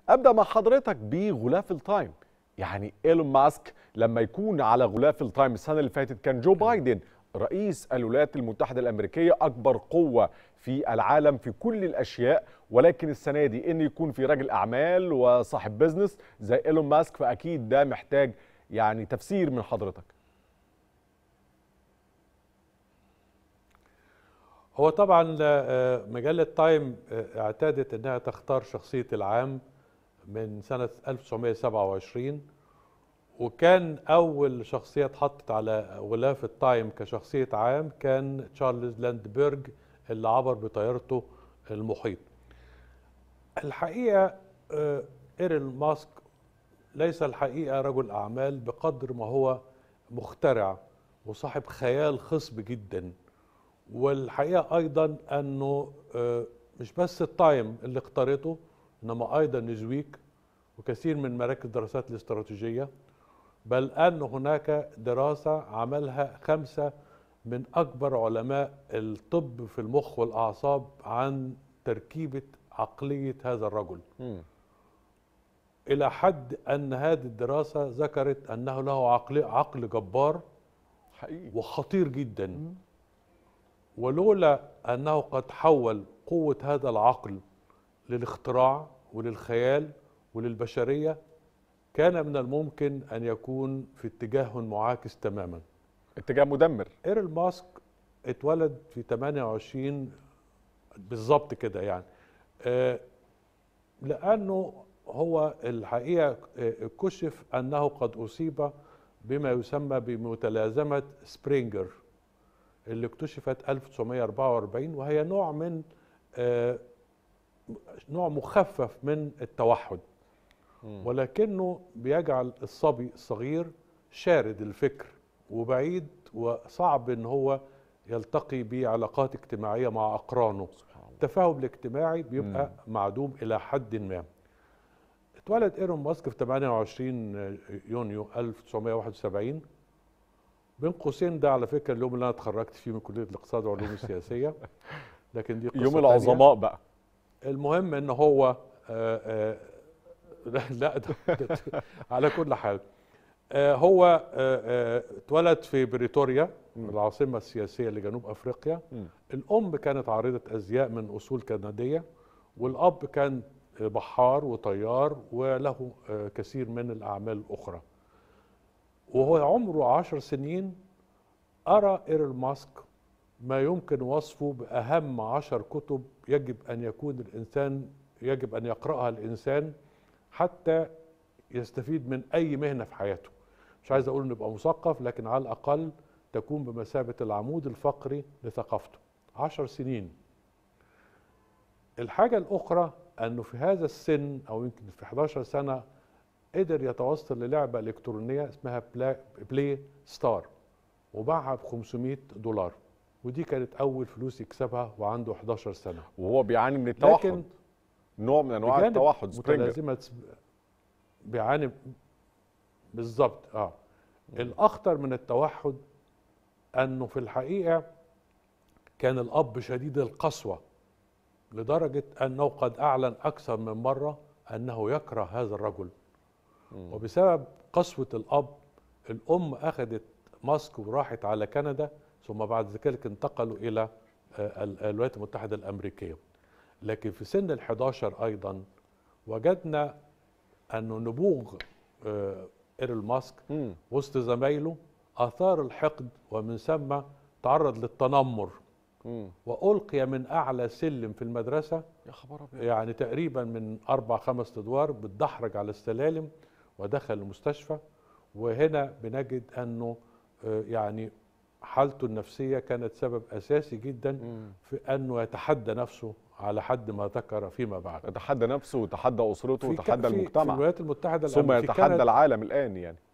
ابدا مع حضرتك بغلاف التايم يعني ايلون ماسك لما يكون على غلاف التايم السنه اللي فاتت كان جو بايدن رئيس الولايات المتحده الامريكيه اكبر قوه في العالم في كل الاشياء ولكن السنه دي ان يكون في راجل اعمال وصاحب بزنس زي ايلون ماسك فاكيد ده محتاج يعني تفسير من حضرتك هو طبعا مجلة تايم اعتادت انها تختار شخصية العام من سنة 1927 وكان أول شخصية اتحطت على غلاف التايم كشخصية عام كان تشارلز لاندبرج اللي عبر بطيارته المحيط الحقيقة إيرل ماسك ليس الحقيقة رجل أعمال بقدر ما هو مخترع وصاحب خيال خصب جدا والحقيقة أيضا أنه مش بس التايم اللي اختارته إنما أيضا نيوزويك وكثير من مراكز دراسات الاستراتيجية بل أن هناك دراسة عملها خمسة من أكبر علماء الطب في المخ والأعصاب عن تركيبة عقلية هذا الرجل مم. إلى حد أن هذه الدراسة ذكرت أنه له عقل, عقل جبار حقيقي وخطير جدا ولولا أنه قد حول قوة هذا العقل للاختراع وللخيال وللبشرية كان من الممكن أن يكون في اتجاه معاكس تماما اتجاه مدمر ايرل ماسك اتولد في 28 بالظبط كده يعني آه لانه هو الحقيقه آه كشف انه قد اصيب بما يسمى بمتلازمه سبرينجر اللي اكتشفت 1944 وهي نوع من آه نوع مخفف من التوحد ولكنه بيجعل الصبي الصغير شارد الفكر وبعيد وصعب ان هو يلتقي بعلاقات اجتماعيه مع اقرانه التفاهم الاجتماعي بيبقى مم. معدوم الى حد ما اتولد ايرون ماسك في 28 يونيو 1971 بين قوسين ده على فكره اليوم اللي انا اتخرجت فيه من كليه الاقتصاد والعلوم السياسيه لكن دي قصه يوم العظماء بقى المهم ان هو آآ آآ لا ده ده على كل حال هو اتولد في بريتوريا العاصمة السياسية لجنوب أفريقيا م. الأم كانت عارضة أزياء من أصول كندية والأب كان بحار وطيار وله كثير من الأعمال الأخرى وهو عمره عشر سنين أرى إيرل ماسك ما يمكن وصفه بأهم عشر كتب يجب أن يكون الإنسان يجب أن يقرأها الإنسان حتى يستفيد من أي مهنة في حياته مش عايز أقول إنه يبقى مثقف لكن على الأقل تكون بمثابة العمود الفقري لثقافته عشر سنين الحاجة الأخرى أنه في هذا السن أو يمكن في 11 سنة قدر يتوصل للعبة إلكترونية اسمها بلاي, بلاي ستار وباعها ب 500 دولار ودي كانت أول فلوس يكسبها وعنده 11 سنة وهو بيعاني من التوحد لكن نوع من انواع بجانب التوحد سبرينجر متلازمة سب- بيعاني بالظبط اه الأخطر من التوحد أنه في الحقيقة كان الأب شديد القسوة لدرجة أنه قد أعلن أكثر من مرة أنه يكره هذا الرجل وبسبب قسوة الأب الأم أخذت ماسك وراحت على كندا ثم بعد ذلك انتقلوا إلى آه، ال- الولايات المتحدة الأمريكية لكن في سن ال 11 أيضا وجدنا أنه نبوغ آه، إيرل ماسك مم. وسط زمايله أثار الحقد ومن ثم تعرض للتنمر مم. وألقي من أعلى سلم في المدرسة يا خبر ابيض يعني تقريبا من أربع خمس أدوار بتدحرج على السلالم ودخل المستشفى وهنا بنجد أنه آه، يعني حالته النفسية كانت سبب أساسي جدا مم. في أنه يتحدى نفسه على حد ما ذكر فيما بعد يتحدى نفسه وتحدى اسرته في ك- وتحدى في- في المجتمع الولايات المتحدة ثم الأمريكية يتحدى كانت- العالم الان يعني